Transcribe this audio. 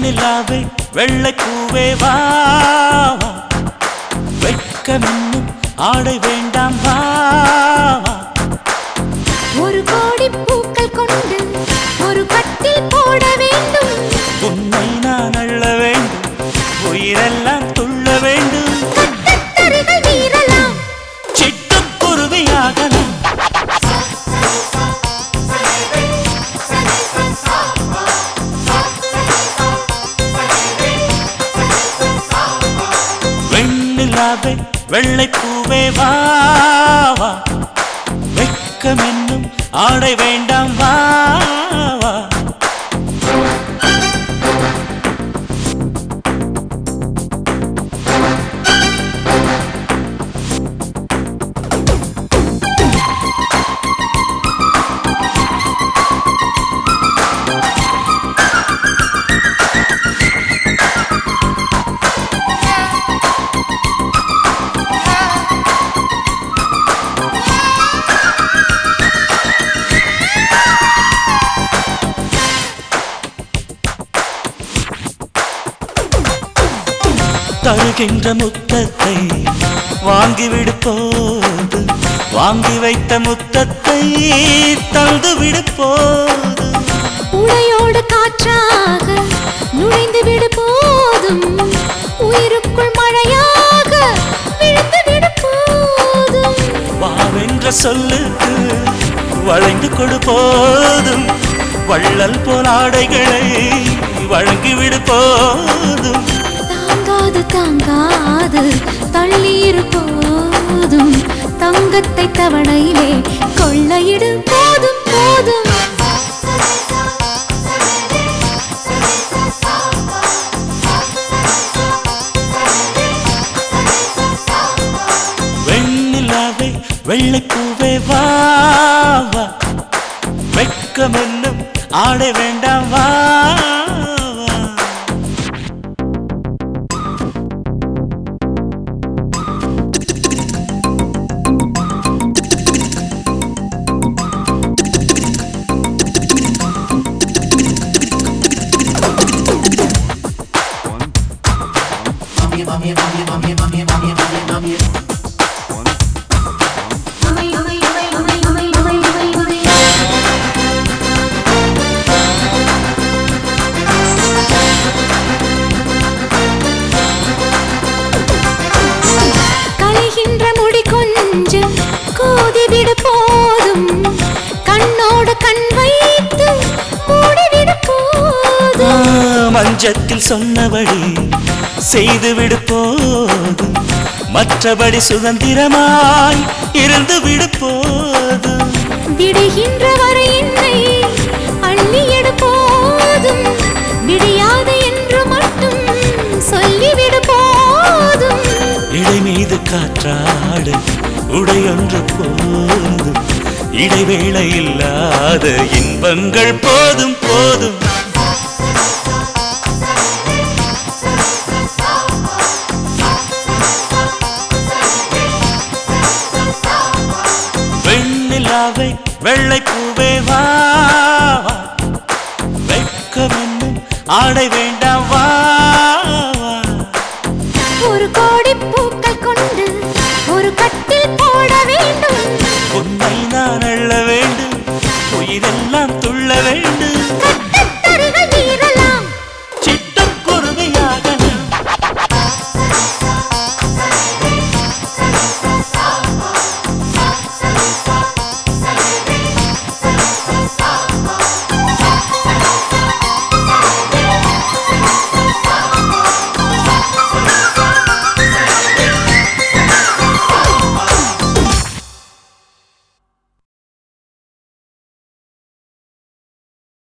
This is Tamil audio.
வெண்ணிலாவை வெள்ளை பூவே வா வா. வெட்கமென்னும் ஆடை வேண்டாம் வா வா. ஒரு கோடி பூக்கள் கொண்டு ஒரு கட்டில் போட வேண்டும் உன்னை நான் அள்ள வேண்டும் உயிரெல்லாம் துள்ள வேண்டும் கட்டத்தறிகள் மீறலாம் சிட்டுக்குருவியாகலாம் வெண்ணிலாவே வெள்ளை பூவே வா வா வெட்கமென்னும் ஆடை வேண்டாம் வா வா தருகின்ற முத்தத்தை வாங்கிவிடு போது வாங்கி வைத்த முத்தத்தை தந்து விடு போது உடையோடு காற்றாக நுழைந்து விடு போதும் உயிருக்குள் மழையாக விழுந்து விடு போதும் வாவென்ற சொல்லுக்கு வளைந்து கொடு போதும் வள்ளல் போல் ஆடைகளை வழங்கிவிடு போதும் தாங்காது தாங்காது தள்ளீர் போதும் தங்கத்தை தவணையிலே கொள்ளையிடு போதும் போதும் வெண்ணிலாவே வெள்ளை பூவே வா வா வெட்கமென்னும் ஆடை வேண்டாம் வா வா. களைகின்ற முடி கொஞ்சம் கோதிவிடு போதும் கண்ணோடு கண் வைத்து மூடிவிடு ஆ, போதும் மஞ்சத்தில் சொன்னபடி செய்துவிடு போதும் மற்றபடி சுதந்திரமாய் இருந்து விடு போதும் விடுகின்ற வரை என்னை அள்ளி எடு போதும் விடியாது என்று மட்டும் சொல்லிவிடு போதும் இடை மீது காற்றாடு உடையொன்று போதும் இடைவேளை இல்லாத இன்பங்கள் போதும் போதும் வெண்ணிலாவை வெள்ளை பூவே வா வா. வெட்கமென்னும் ஆடை வேண்டாம் வா